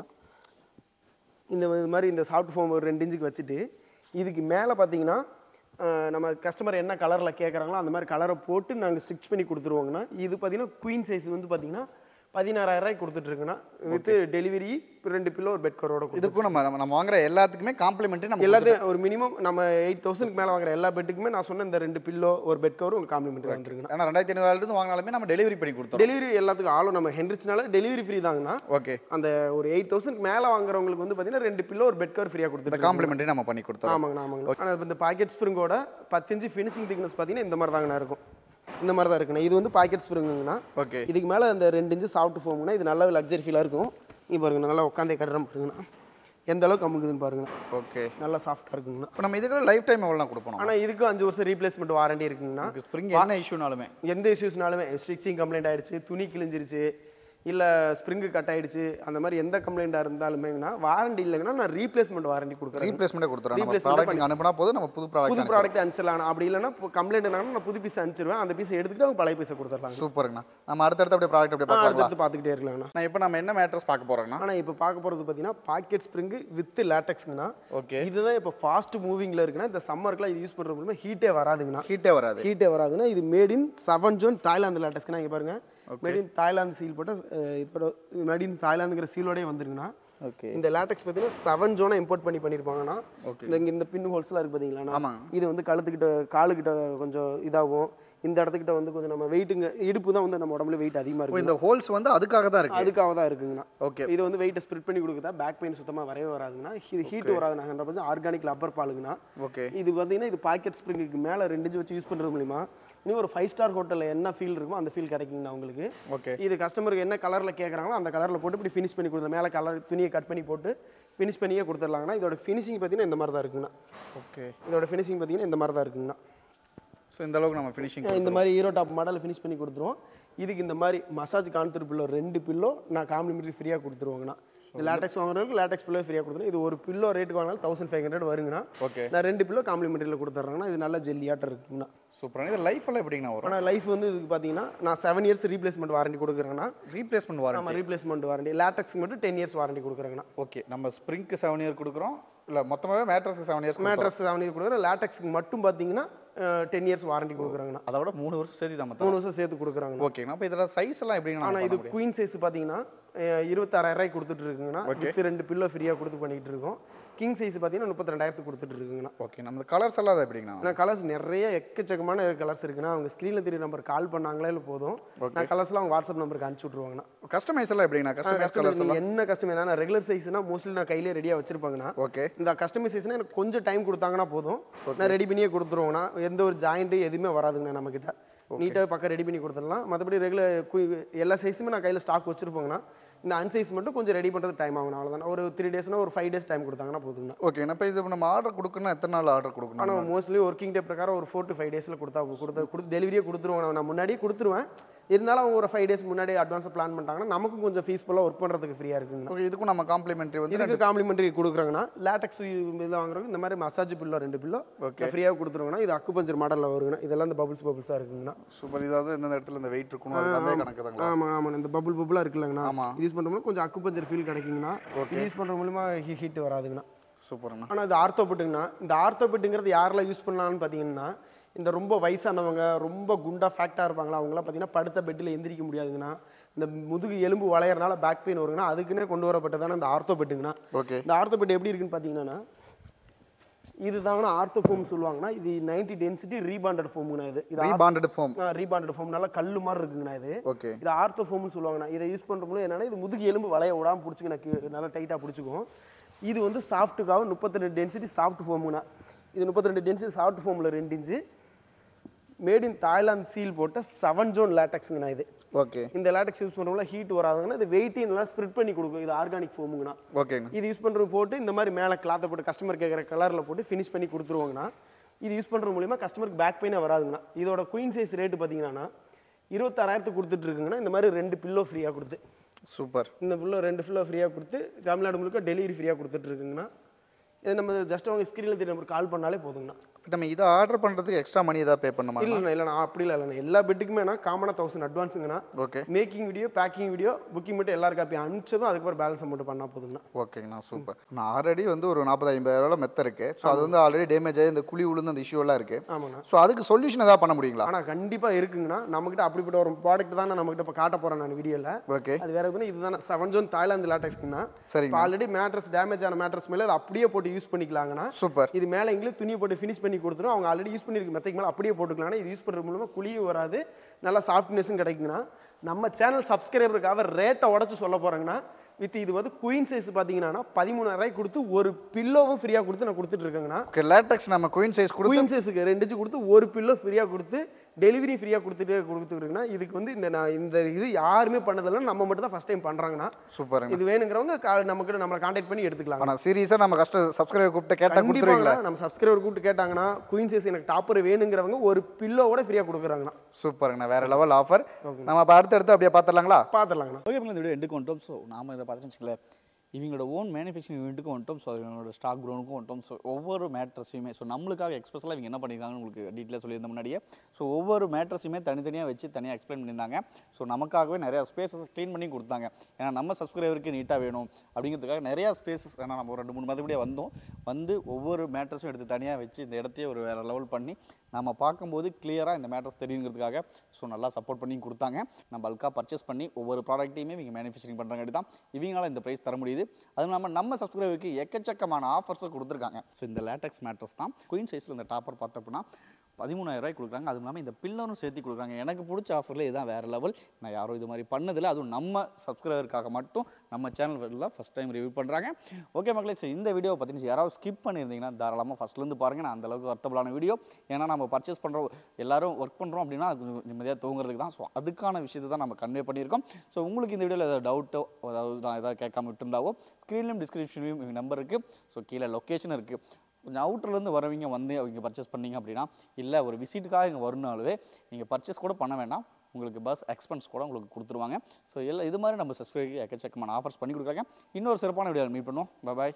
இந்த இது மாதிரி இந்த சாஃப்ட் ஃபோம் ஒரு ரெண்டு இன்ச்சுக்கு வச்சுட்டு இதுக்கு மேலே பார்த்தீங்கன்னா அஹ், நம்ம கஸ்டமர் என்ன கலரில் கேட்குறாங்களோ அந்த மாதிரி கலரை போட்டு நாங்கள் ஸ்டிச் பண்ணி கொடுத்துருவோங்கண்ணா இது பார்த்தீங்கன்னா குயின் சைஸ் வந்து பார்த்தீங்கன்னா பதினாறாயிரம் ரூபாய்க்கு கொடுத்துட்ருக்குண்ணா வித் டெலிவரி ரெண்டு பில்லோ ஒரு பெட் கவரோட கொடுத்து இதுக்கும் நம்ம நம்ம- நம்ம வாங்குற எல்லாத்துக்குமே காம்ப்ளிமெண்ட்ரி நம்ம எல்லாத்தையும் ஒரு மினிமம் நம்ம எயிட் தௌசண்ட்க்கு மேலே வாங்குற எல்லா பெட்டுக்குமே நான் சொன்ன இந்த ரெண்டு பில்லோ ஒரு பெட் கவர் உங்களுக்கு காம்ப்ளிமெண்ட் வந்துருங்கண்ணா ஏன்னா ரெண்டாயிரத்தி ஐநூறுலேருந்து வாங்கினாலுமே நம்ம டெலிவரி பண்ணி கொடுத்தோம் டெலிவரி எல்லாத்துக்கும் ஆளும் நம்ம ஹென்ரிச்னால டெலிவரி ஃப்ரீ தாங்கண்ணா ஓகே அந்த ஒரு எயிட் தௌசண்ட்க்கு மேலே வாங்குறவங்களுக்கு வந்து பார்த்தீங்கன்னா ரெண்டு பில்லோ ஒரு பெட் கவர் ஃப்ரீயாக இந்த கொடுத்துட்டு காம்ப்ளிமெண்ட்ரி நம்ம பண்ணி கொடுத்தோம் ஆமாங்கண்ணா ஆமாங்கண்ணா ஆனால் இந்த பாக்கெட் ஸ்ப்ரிங்கோட பத்து இன்ச்சு ஃபினிஷிங் திக்னஸ் பார்த்தீங்கன்னா இந்த மாதிரி தாங்கண்ணா இருக்கும் இந்த மாதிரி தான் இருக்குண்ணா இது வந்து பாக்கெட் ஸ்ப்ரிங்குங்கண்ணா ஓகே இதுக்கு மேலே இந்த ரெண்டு இன்ச்சு சாஃப்ட் ஃபோம்னா இது நல்லாவே லக்ஸரி ஃபீலாக இருக்கும் இங்கே பாருங்க நல்லா உட்காந்தே கட்டுறேன் பாருங்கண்ணா எந்த அளவுக்கு அமுக்குதுன்னு பாருங்கண்ணா ஓகே நல்லா சாஃப்டாக இருக்குங்கண்ணா இப்போ நம்ம இதுக்கு லைஃப் டைம் எவ்வளோ கொடுப்போம் ஆனால் இதுக்கும் அஞ்சு வருஷம் ரீப்ளேஸ்மெண்ட் வாரண்டி இருக்குங்கண்ணா ஸ்ப்ரிங் என்ன இஷ்யூனாலுமே எந்த இஷ்யூஸ்னாலுமே ஸ்டிச்சிங் கம்ப்ளைண்ட் ஆயிடுச்சு துணி கிழிஞ்சிருச்சு இல்லை ஸ்ப்ரிங்கு கட் ஆயிடுச்சு அந்த மாதிரி எந்த கம்ப்ளைண்ட்டாக இருந்தாலுமேங்கண்ணா வாரண்டி இல்லைங்கன்னா நான் ரீப்ளேஸ்மெண்ட் வாரண்டி கொடுக்குறேன் ரீப்ளேஸ்மெண்ட்டே கொடுத்துறோம் நம்ம Replacement ப்ராடக்ட் அனுப்புனா போதும் நம்ம புது புது ப்ராடக்ட் ப்ராடக்ட் அனுப்பிச்சிடலாம் அப்படி இல்லைன்னா கம்ப்ளைண்ட் நான் புது பீஸ் அனுப்பிச்சிருவேன் அந்த பீஸ் எடுத்துக்கிட்டு அவங்க பழைய பீஸை கொடுத்துடலாங்க சூப்பருங்கண்ணா நம்ம அடுத்தடுத்து அப்படியே ப்ராடக்ட் அப்படியே பார்க்கலாம் அடுத்தடுத்து பார்த்துக்கிட்டே இருக்கலாங்கண்ணா நான் இப்போ நம்ம என்ன மேட்ரஸ் பார்க்க போறோம்னா ஆனால் இப்போ பார்க்க போகிறது பார்த்தீங்கன்னா பாக்கெட் ஸ்ப்ரிங்கு வித் லேட்டக்ஸ்ங்கண்ணா ஓகே இதுதான் இப்போ ஃபாஸ்ட் மூவிங்கில் இருக்குன்னா இந்த சம்மருக்குலாம் இது யூஸ் பண்ணுறது மூலமா ஹீட்டே வராதுங்கண்ணா ஹீட்டே வராது ஹீட்டே வராதுன்னா இது made in seven zone Thailand லேட்டக்ஸ்னா இங்கே பாருங்க மேட் இன் தாய்லாந்து சீல் போட்ட அஹ், இதோட மேட் இன் தாய்லாந்துங்கிற சீலோடய வந்துருங்கண்ணா ஓகே இந்த லேட்டக்ஸ் பார்த்தீங்கன்னா செவன் ஜோனை இம்போர்ட் பண்ணி பண்ணியிருப்பாங்கண்ணா இந்த இங்க இந்த பின் ஹோல்ஸ்லாம் இருக்கு பார்த்தீங்களா ஆமாங்க. இது வந்து கழுத்துக்கிட்ட காலுக்கிட்ட கொஞ்சம் இதாகும் இந்த இடத்துக்கிட்ட வந்து கொஞ்சம் நம்ம வெயிட்டுங்க இடுப்பு தான் வந்து நம்ம உடம்புல வெயிட் அதிகமாக இப்போ இருக்கும் இந்த ஹோல்ஸ் வந்து அதுக்காக தான் இருக்கு அதுக்காக தான் இருக்குங்கண்ணா ஓகே இது வந்து வெயிட்டை ஸ்ப்ரிட் பண்ணி கொடுக்குதா பேக் பெயின் சுத்தமாக வரவே வராதுங்கண்ணா இது ஹீட் வராதுண்ணா ஹண்ட்ரட் பர்சன்ட் ஆர்கானிக் லப்பர் பாலுங்கண்ணா ஓகே இது பார்த்தீங்கன்னா இது பாக்கெட் ஸ்ப்ரிங்குக்கு மேலே ரெண்டு இன்ச்சு வச்சு யூஸ் பண்ணுறது மூலிமா இன்னும் ஒரு ஃபைவ் ஸ்டார் ஹோட்டலில் என்ன ஃபீல் இருக்குமோ அந்த ஃபீல் கிடைக்குங்கண்ணா உங்களுக்கு ஓகே இது கஸ்டமருக்கு என்ன கலரில் கேட்குறாங்களோ அந்த கலரில் போட்டு இப்படி ஃபினிஷ் பண்ணி கொடுத்து மேலே கலர் துணியை கட் பண்ணி போட்டு ஃபினிஷ் பண்ணியே கொடுத்துடலாங்கண்ணா இதோட ஃபினிஷிங் பார்த்தீங்கன்னா இந்த மாதிரி தான் இருக்குங்கண்ணா ஓகே இதோட ஃபினிஷிங் பார்த்தீங்கன்னா இந்த மாதிரி தான் இருக்குங்கண்ணா ஸோ இந்த அளவுக்கு நம்ம ஃபினிஷிங் இந்த மாதிரி ஹீரோ டாப் மாடல் ஃபினிஷ் பண்ணி கொடுத்துருவோம் இதுக்கு இந்த மாதிரி மசாஜ் கான்டூர் பில்லோ ரெண்டு பில்லோ நான் காம்ப்ளிமெண்ட்ரி ஃப்ரீயாக கொடுத்துருவாங்கண்ணா இந்த லேட்டக்ஸ் வாங்குறதுக்கு லேட்டக்ஸ் பில்லோ ஃப்ரீயாக கொடுத்துருவோம் இது ஒரு பில்லோ ரேட்டுக்கு வாங்கினாலும் தௌசண்ட் ஃபைவ் ஹண்ட்ரட் வருங்கண்ணா ஓகே நான் ரெண்டு பில்லோ காம்ப்ளிமெண்ட்ரியில் கொடுத்துட்றாங்கண்ணா இது நல்லா ஜெல்லியாட்டம் இருக்குங்கண்ணா சூப்பரான இது லைஃப் எல்லாம் எப்படிங்கண்ணா வரும் ஆனால் லைஃப் வந்து இதுக்கு பார்த்தீங்கன்னா நான் செவன் இயர்ஸ் ரீப்ளேஸ்மெண்ட் வாரண்டி கொடுக்குறேங்கண்ணா ரீப்ளேஸ்மெண்ட் வாரண்டி நம்ம ரீப்ளேஸ்மெண்ட் வாரண்டி லேட்டக்ஸ் மட்டும் டென் இயர்ஸ் வாரண்டி கொடுக்குறேங்கண்ணா ஓகே நம்ம ஸ்ப்ரிங்க்கு செவன் இயர் கொடுக்குறோம் இல்லை மொத்தமாகவே மேட்ரஸ்க்கு seven years mattress seven year கொடுக்குறேன் லேட்டக்ஸ்க்கு மட்டும் பார்த்தீங்கன்னா டென் இயர்ஸ் வாரண்டி கொடுக்குறாங்கண்ணா அதை விட மூணு வருஷம் சேர்த்து தான் மூணு வருஷம் சேர்த்து கொடுக்குறாங்கண்ணா ஓகேங்கண்ணா இப்போ இதில் சைஸ் எல்லாம் எப்படிங்கண்ணா ஆனால் நம்ம இது பண்ண முடியும்? குயின் சைஸ் பார்த்தீங்கன்னா இருபத்தாறாயிரம் ரூபாய்க்கு கொடுத்துட்டு இருக்குங்கண்ணா வித் ரெண்டு பில்லோ ஃப்ரீயாக கொடுத்து பண்ணிட்டு இருக்கோம் கிங் சைஸ் பார்த்தீங்கன்னா முப்பத்தி ரெண்டாயிரத்துக்கு கொடுத்துட்டு இருக்குங்கண்ணா ஓகே நம்ம கலர்ஸ் எல்லாம் அது எப்படிங்கண்ணா ஆனால் கலர்ஸ் நிறைய எக்கச்சக்கமான கலர்ஸ் இருக்குண்ணா அவங்க ஸ்க்ரீனில் தெரிய நம்பர் கால் பண்ணாங்களே இல்லை போதும் நான் கலர்ஸ்லாம் அவங்க வாட்ஸ்அப் நம்பருக்கு அனுப்பிச்சி விட்ருவாங்கண்ணா கஸ்டமைஸ் எல்லாம் எப்படிங்கண்ணா கஸ்டமைஸ் கஸ்டமர் கலர்ஸ் நீங்கள் என்ன கஸ்டமர் நான் ரெகுலர் சைஸ்னா மோஸ்ட்லி நான் கையிலே ரெடியாக வச்சிருப்பாங்கண்ணா ஓகே இந்த கஸ்டமைசேஷன் எனக்கு கொஞ்சம் டைம் கொடுத்தாங்கன்னா போதும் நான் ரெடி பண்ணியே கொடுத்துருவோங்கண்ணா எந்த ஒரு ஜாயிண்ட்டு எதுவுமே வராதுங்கண்ணா நம்மக்கிட்ட நீட்டாக பக்கம் ரெடி பண்ணி கொடுத்துடலாம் மற்றபடி ரெகுலர் எல்லா சைஸுமே நான் கையில் ஸ்டாக் வச்சுருப்போங்கண்ணா இந்த அன்சைஸ் மட்டும் கொஞ்சம் ரெடி பண்ணுறது டைம் ஆகும் அவ்வளோதான் ஒரு த்ரீ டேஸ்னா ஒரு ஃபைவ் டேஸ் டைம் கொடுத்தாங்கன்னா போதுங்கண்ணா ஓகே இப்போ இது நம்ம ஆர்டர் கொடுக்கணும் எத்தனை நாள் ஆர்டர் கொடுக்கணும் ஆனால் மோஸ்ட்லி ஒர்க்கிங் டே பிரகாரம் ஒரு ஃபோர் டு ஃபைவ் டேஸில் கொடுத்தா கொடுத்து கொடுத்து டெலிவரியே கொடுத்துருவாங்க நான் முன்னாடியே கொடுத்துருவேன் இருந்தாலும் அவங்க ஒரு ஃபைவ் டேஸ் முன்னாடி அட்வான்ஸாக பிளான் பண்ணிட்டாங்கன்னா நமக்கும் கொஞ்சம் ஃபீஸ்ஃபுல்லாக ஒர்க் பண்ணுறதுக்கு ஃப்ரீயாக இருக்குங்கண்ணா ஓகே இதுக்கும் நம்ம காம்ப்ளிமெண்ட்ரி வந்து இதுக்கு காம்ப்ளிமெண்ட்ரி கொடுக்குறாங்கன்னா லேட்டக்ஸ் இதில் வாங்குறவங்க இந்த மாதிரி மசாஜ் பில்லோ ரெண்டு பில்லோ ஓகே ஃப்ரீயாக கொடுத்துருவாங்கன்னா இது அக்குபஞ்சர் மாடலில் வருங்கண்ணா இதெல்லாம் இந்த பபுள்ஸ் பபுள்ஸாக இருக்குங்கண்ணா சூப்பர் இதாவது எந்தெந்த இடத்துல இந்த வெயிட் இருக்கணும் அதுக்கு அதே கணக்கு தாங்களா ஆமாம் ஆமாம் இந்த பபுள் பபுளாக இருக்குல்லங்கண்ணா ஆமா. இது யூஸ் பண்ணுறோம்னா கொஞ்சம் அக்குபஞ்சர் ஃபீல் கிடைக்குங்கண்ணா இது யூஸ் பண்ணுற மூலிமா ஹீட் வராதுங்கண்ணா சூப்பர்ண்ணா ஆனால் இது ஆர்த்தோபெட்டுங்கண்ணா இந்த ஆர்த்தோபெட்டுங்கிறது யாரெல்லாம் யூஸ் பண்ணலாம்னு பார்த்தீங்கன்னா இந்த ரொம்ப வயசானவங்க ரொம்ப குண்டா ஃபேக்டாக இருப்பாங்களா அவங்களாம் பார்த்தீங்கன்னா படுத்த பெட்டில் எந்திரிக்க முடியாதுங்கண்ணா இந்த முதுகு எலும்பு வளையறனால பேக் பெயின் வருங்கண்ணா அதுக்குன்னே கொண்டு வரப்பட்டதான இந்த ஆர்த்தோபெட்டுங்கண்ணா ஓகே இந்த ஆர்த்தோபெட் எப்படி இருக்குன்னு பார்த்தீங்கன்னா இது தாங்கண்ணா ஆர்த்தோஃபோம் சொல்லுவாங்கண்ணா இது 90 டென்சிட்டி ரீபாண்டட் ஃபோம்ங்கண்ணா இது இது ரீபாண்டட் ஃபோம் ரீபாண்டட் ஃபோம் நல்லா கல்லு மாதிரி இருக்குங்கண்ணா இது ஓகே இது ஆர்த்தோஃபோம்னு சொல்லுவாங்கண்ணா இதை யூஸ் பண்ணுறோம்னா என்னன்னா இது முதுகு எலும்பு வளைய விடாம பிடிச்சிங்கண்ணா நல்லா டைட்டாக பிடிச்சிக்கும் இது வந்து சாஃப்ட்டுக்காக முப்பத்தி ரெண்டு டென்சிட்டி சாஃப்ட் ஃபோமுங்கண்ணா இது முப்பத்தி ரெண்டு டென்சிட்டி சாஃப்ட் ஃபோமில் ரெண்டு inch made in Thailand seal போட்ட செவன் ஜோன் லேட்டக்ஸுங்கண்ணா இது ஓகே இந்த லேட்டக்ஸ் யூஸ் பண்ணுறவங்கள ஹீட் வராதுங்கன்னா இது வெயிட்டையும் நல்லா ஸ்ப்ரெட் பண்ணி கொடுக்கும் இது ஆர்கானிக் ஃபோமுங்கண்ணா ஓகேங்க இது யூஸ் பண்ணுறது போட்டு இந்த மாதிரி மேலே கிளாத்தை போட்டு கஸ்டமர் கேட்குற கலரில் போட்டு ஃபினிஷ் பண்ணி கொடுத்துருவாங்கண்ணா இது யூஸ் பண்ணுறது மூலிமா கஸ்டமருக்கு பேக் பெயினே வராதுங்கண்ணா இதோட குயின் சைஸ் ரேட்டு பார்த்தீங்கன்னா இருபத்தாறாயிரத்துக்கு கொடுத்துட்டு இருக்குங்கண்ணா இந்த மாதிரி ரெண்டு பில்லோ ஃப்ரீயாக கொடுத்து சூப்பர் இந்த பில்லோ ரெண்டு பில்லோ ஃப்ரீயாக கொடுத்து தமிழ்நாடு முழுக்க டெலிவரி ஃப்ரீயாக கொடுத்துட்டு இருக்குங்கண்ணா இது நம்ம ஜஸ்ட் அவங்க ஸ்க்ரீனில் தெரிய நம்பர் கால் பண்ணாலே போதுங்கண்ணா நம்ம இதை ஆர்டர் பண்ணுறதுக்கு எக்ஸ்ட்ரா மணி ஏதாவது பே பண்ணுமா இல்லைண்ணா இல்லைண்ணா அப்படி இல்லை இல்லைண்ணா எல்லா பெட்டுக்குமே நான் காமனாக தௌசண்ட் அட்வான்ஸுங்கண்ணா okay making video packing video booking மட்டும் எல்லாரும் காப்பி அனுப்பிச்சதும் அதுக்கப்புறம் பேலன்ஸ் அமௌண்ட் பண்ணால் போதுங்கண்ணா ஓகேங்கண்ணா சூப்பர் நான் ஆல்ரெடி வந்து ஒரு நாற்பது ஐம்பது ரூபா மெத்த இருக்கு ஸோ அது வந்து ஆல்ரெடி டேமேஜ் ஆகி இந்த குழி விழுந்து அந்த இஷ்யூ எல்லாம் இருக்கு ஆமாண்ணா ஸோ அதுக்கு சொல்யூஷன் ஏதாவது பண்ண முடியுங்களா ஆனால் கண்டிப்பாக இருக்குங்கண்ணா நம்மகிட்ட அப்படிப்பட்ட ஒரு ப்ராடக்ட் தான் நான் நம்மகிட்ட இப்போ காட்ட போகிறேன் நான் வீடியோவில் ஓகே அது வேற எதுவும் இதுதானே செவன் ஜோன் தாய்லாந்து லேட்டக்ஸ்க்குண்ணா சரிங்க இப்போ ஆல்ரெடி மேட்ரஸ் டேமேஜ் ஆன மேட்ரஸ் மேலே அதை அப்படியே போட்டு யூஸ் பண்ணிக்கலாங்கண்ணா சூப்பர் இது மேலே எங்களுக்கு துணியை போட்டு ஃபினிஷ் பண்ணி கொடுத்துரும் அவங்க ஆல்ரெடி யூஸ் பண்ணிருக்க மெத்தைக்கு மேலே அப்படியே போட்டுக்கலாம் இது யூஸ் பண்ணுறது மூலமாக குழியும் வராது நல்லா சாஃப்ட்னஸும் கிடைக்குங்கண்ணா நம்ம சேனல் சப்ஸ்கிரைபருக்காக ரேட்டை உடச்சு சொல்ல போகிறேங்கண்ணா வித் இது வந்து குயின் சைஸ் பார்த்தீங்கன்னா பதிமூணாயிரம் கொடுத்து ஒரு பில்லோவும் ஃப்ரீயாக கொடுத்து நான் கொடுத்துட்டு இருக்கேங்கண்ணா ஓகே லேட்டக்ஸ் நம்ம குயின் சைஸ் கொடுத்து குயின் சைஸுக்கு ரெண்டு இன்ச்சு கொடுத்து ஒரு பில்லோ ஃப்ரீயாக கொடுத்து டெலிவரி ஃப்ரீயாக கொடுத்துட்டு கொடுத்துருக்குன்னா இதுக்கு வந்து இந்த நான் இந்த இது யாருமே பண்ணதில்லை நம்ம மட்டும் தான் ஃபஸ்ட் டைம் பண்ணுறாங்கண்ணா சூப்பருங்க இது வேணுங்கிறவங்க கா- நம்மக்கிட்ட நம்மளை காண்டாக்ட் பண்ணி எடுத்துக்கலாம் ஆனால் சீரியஸாக நம்ம கஷ்ட சப்ஸ்கிரைபர் கூப்பிட்டு கேட்டால் கண்டிப்பாங்களா கொடுத்துருவீங்களா நம்ம சப்ஸ்கிரைபர் கூப்பிட்டு கேட்டாங்கன்னா குயின் சைஸ் எனக்கு டாப்பர் வேணுங்கிறவங்க ஒரு பில்லோவோட ஃப்ரீயாக கொடுக்குறாங்கண்ணா சூப்பருங்கண்ணா வேற லெவல் ஆஃபர் நம்ம அப்போ அடுத்தடுத்து அப்படியே பார்த்துடலாங்களா பார்த்துடலாங்கண்ணா ஓகே இந்த வீடியோ எண்டுக்கு வந்துட்டோம் ஸோ நாம இதை பார்த்துச்சுங்களேன் இவங்களோட ஓன் மேனுஃபேக்சரிங் யூனிட்டுக்கும் வந்துட்டோம் ஸோ இவங்களோட ஸ்டாக் க்ரௌண்டுக்கும் வந்துட்டோம் ஸோ ஒவ்வொரு மேட்ரஸையுமே ஸோ நம்மளுக்காக எக்ஸ்பெஷலாக இவங்க என்ன பண்ணியிருக்காங்கன்னு உங்களுக்கு டீட்டெயிலாக சொல்லியிருந்த முன்னாடியே ஸோ ஒவ்வொரு மேட்ரஸையுமே தனித்தனியாக வச்சு தனியாக எக்ஸ்பிளைன் பண்ணியிருந்தாங்க ஸோ நமக்காகவே நிறையா ஸ்பேசஸ் க்ளீன் பண்ணி கொடுத்தாங்க ஏன்னா நம்ம சப்ஸ்கிரைபருக்கு நீட்டாக வேணும் அப்படிங்கிறதுக்காக நிறையா ஸ்பேசஸ் ஏன்னா நம்ம ஒரு ரெண்டு மூணு மாதப்படியே வந்தோம் வந்து ஒவ்வொரு மேட்ரஸும் எடுத்து தனியாக வச்சு இந்த இடத்தையே ஒரு வேறு லெவல் பண்ணி நம்ம பார்க்கும்போது கிளியராக இந்த மேட்ரஸ் தெரியுங்கிறதுக்காக ஸோ நல்லா சப்போர்ட் பண்ணி கொடுத்தாங்க நம்ம பல்காக பர்ச்சேஸ் பண்ணி ஒவ்வொரு ப்ராடக்ட்டையுமே இவங்க மேனுஃபேக்சரிங் பண்ணுறாங்க தான் இவங்களால இந்த ப்ரைஸ் தர முடியுது அதுவும் இல்லாமல் நம்ம சப்ஸ்கிரைபருக்கு எக்கச்சக்கமான ஆஃபர்ஸும் கொடுத்துருக்காங்க ஸோ இந்த லேட்டக்ஸ் மேட்ரஸ் தான் குயின் சைஸில் இந்த டாப்பர் பார்த்தோம்னா பதிமூணாயிரம் ரூபாய் கொடுக்குறாங்க அதுவும் இல்லாமல் இந்த பில்லரும் சேர்த்து கொடுக்குறாங்க எனக்கு பிடிச்ச ஆஃபரில் இதுதான் வேறு லெவல் நான் யாரும் இது மாதிரி பண்ணதில்லை அதுவும் நம்ம சப்ஸ்கிரைபருக்காக மட்டும் நம்ம சேனல் ஃபஸ்ட் டைம் ரிவ்யூ பண்ணுறாங்க ஓகே மக்களே சரி இந்த வீடியோவை பற்றி யாராவது ஸ்கிப் பண்ணியிருந்தீங்கன்னா தாராளமாக ஃபஸ்ட்லேருந்து பாருங்கள் நான் அந்தளவுக்கு வர்த்தபலான வீடியோ ஏன்னா நம்ம பர்ச்சேஸ் பண்ணுறோம் எல்லாரும் ஒர்க் பண்ணுறோம் அப்படின்னா அது கொஞ்சம் நிம்மதியாக தூங்குறதுக்கு தான் ஸோ அதுக்கான விஷயத்தை தான் நம்ம கன்வே பண்ணியிருக்கோம் ஸோ உங்களுக்கு இந்த வீடியோவில் ஏதாவது டவுட்டோ அதாவது நான் ஏதாவது கேட்காம விட்டுருந்தாவோ ஸ்க்ரீன்லையும் டிஸ்கிரிப்ஷன்லையும் நம்பர் இருக்குது ஸோ கீழே லொக்கேஷன் இருக்குது கொஞ்சம் அவுட்டர்லேருந்து வரவங்க வந்து அவங்க பர்ச்சேஸ் பண்ணீங்க அப்படின்னா இல்லை ஒரு விசிட்டுக்காக இங்கே வரணுனாலுமே நீங்கள் பர்ச்சேஸ் கூட பண்ண வேண்டாம் உங்களுக்கு பஸ் எக்ஸ்பென்ஸ் கூட உங்களுக்கு கொடுத்துருவாங்க ஸோ எல்லாம் இது மாதிரி நம்ம சப்ஸ்கிரைபருக்கு எக்கச்சக்கமான ஆஃபர்ஸ் பண்ணி கொடுக்குறாங்க இன்னொரு சிறப்பான வீடியோ மீட் பண்ணுவோம் பாய்